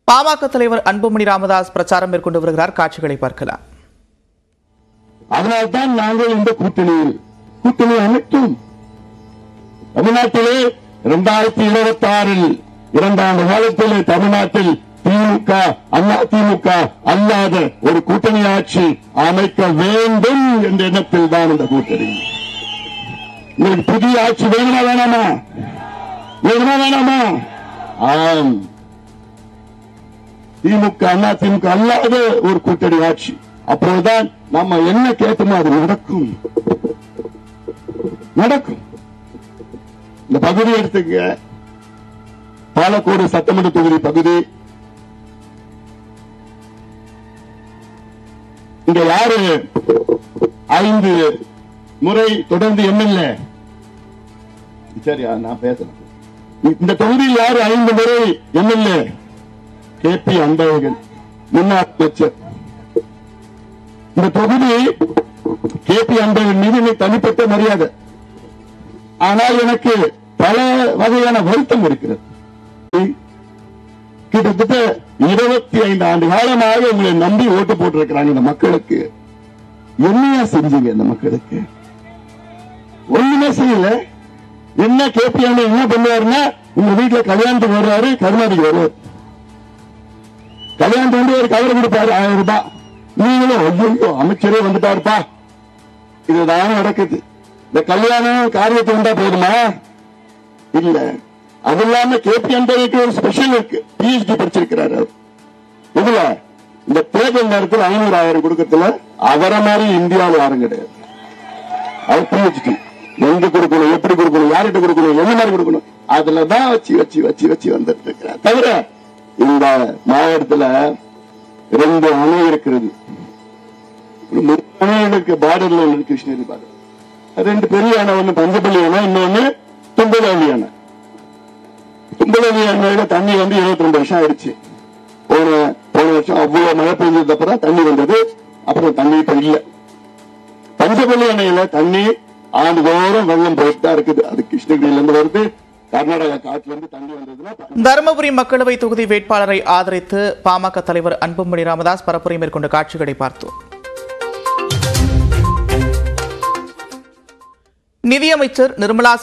பாமக தலைவர் அன்புமணி ராமதாஸ் பிரச்சாரம் மேற்கொண்டு வருகிறார் காட்சிகளை பார்க்கலாம் அதனால்தான் நாங்கள் இந்த கூட்டணியில் கூட்டணி அமைத்தோம் தமிழ்நாட்டிலே இரண்டாயிரத்தி இருபத்தி ஆறில் இரண்டாண்டு காலத்திலே தமிழ்நாட்டில் திமுக அண்ணா திமுக அல்லாத ஒரு கூட்டணி ஆட்சி அமைக்க வேண்டும் என்ற எண்ணத்தில் தான் இந்த கூட்டணி உங்களுக்கு புதிய ஆட்சி வேணுமா வேணாமா வேணுமா வேணாமா ஆம் திமுக அண்ணா திமுக அல்லாத ஒரு கூட்டணி ஆட்சி அப்போதுதான் நம்ம என்ன கேட்டோமோ அது நடக்கும் நடக்கும் இந்த பகுதி எடுத்துக்க பாலக்கோடு சட்டமன்ற தொகுதி பகுதி இங்க யாரு ஐந்து முறை தொடர்ந்து எம்எல்ஏ சரியா நான் பேசுறேன் இந்த தொகுதியில் யாரு ஐந்து முறை எம்எல்ஏ கே பி அன்பழகன் முன்னாள் அமைச்சர் இந்த தொகுதி கே பி அன்பழகன் மீது எனக்கு தனிப்பட்ட மரியாதை ஆனால் எனக்கு பல வகையான வருத்தம் இருக்கிறது கிட்டத்தட்ட இருபத்தி ஐந்து ஆண்டு காலமாக உங்களை நம்பி ஓட்டு போட்டிருக்கிறாங்க இந்த மக்களுக்கு என்னையா செஞ்சீங்க இந்த மக்களுக்கு ஒண்ணுமே செய்யல என்ன கேபிஎம் என்ன பண்ணுவாருன்னா உங்க வீட்டுல கல்யாணத்துக்கு வருவாரு கருணாநிதி வருவார் கல்யாணத்துக்கு வந்து ஒரு கவர் கொடுப்பாரு ஆயிரம் ரூபாய் நீங்களும் ஐயோ அமைச்சரே வந்துட்டாருப்பா இதுதான் நடக்குது இந்த கல்யாணம் காரியத்தை வந்தா போதுமா இல்ல அது இல்லாம கேபி அன்பருக்கு ஒரு ஸ்பெஷல் இருக்கு பிஹெச்டி படிச்சிருக்கிறாரு அவர். இதுல இந்த தேர்தல் நேரத்தில் ஐநூறு ஆயிரம் கொடுக்கறதுல அவரை மாதிரி இந்தியாவில் யாரும் கிடையாது அவர் பிஹெச்டி எங்க கொடுக்கணும் எப்படி கொடுக்கணும் யார்கிட்ட கொடுக்கணும் என்ன மாதிரி கொடுக்கணும் அதுலதான் வச்சு வச்சு வச்சு வச்சு வந்துட்டு இருக்கிறார் தவிர இந்த மாவட்டத்துல ரெண்டு அணை இருக்கிறது ஒரு மூணு அணை இருக்கு பார்டர்ல ஒன்று இருக்கு கிருஷ்ணகிரி பார்டர் ரெண்டு பெரிய அணை ஒண்ணு பஞ்சப்பள்ளி அணை இன்னொன்னு தும்பலவள்ளி அணை தும்பலவள்ளி அணையில தண்ணி வந்து இருபத்தி ரெண்டு வருஷம் ஆயிடுச்சு போன போன வருஷம் அவ்வளவு மழை பெஞ்சது அப்புறம் தண்ணி வந்தது அப்புறம் தண்ணி இப்ப இல்ல பஞ்சப்பள்ளி அணையில தண்ணி ஆண்டுதோறும் வெள்ளம் போயிட்டு தான் இருக்குது அது கிருஷ்ணகிரியில இருந்து வருது கர்நாடகா காட்டுல இருந்து தண்ணி வந்ததுன்னா தருமபுரி மக்களவை தொகுதி வேட்பாளரை ஆதரித்து பாமக தலைவர் அன்புமணி ராமதாஸ் பரப்புரை மேற்கொண்ட காட்சிகளை பார்த்தோம் நிதியமைச்சர் நிர்மலா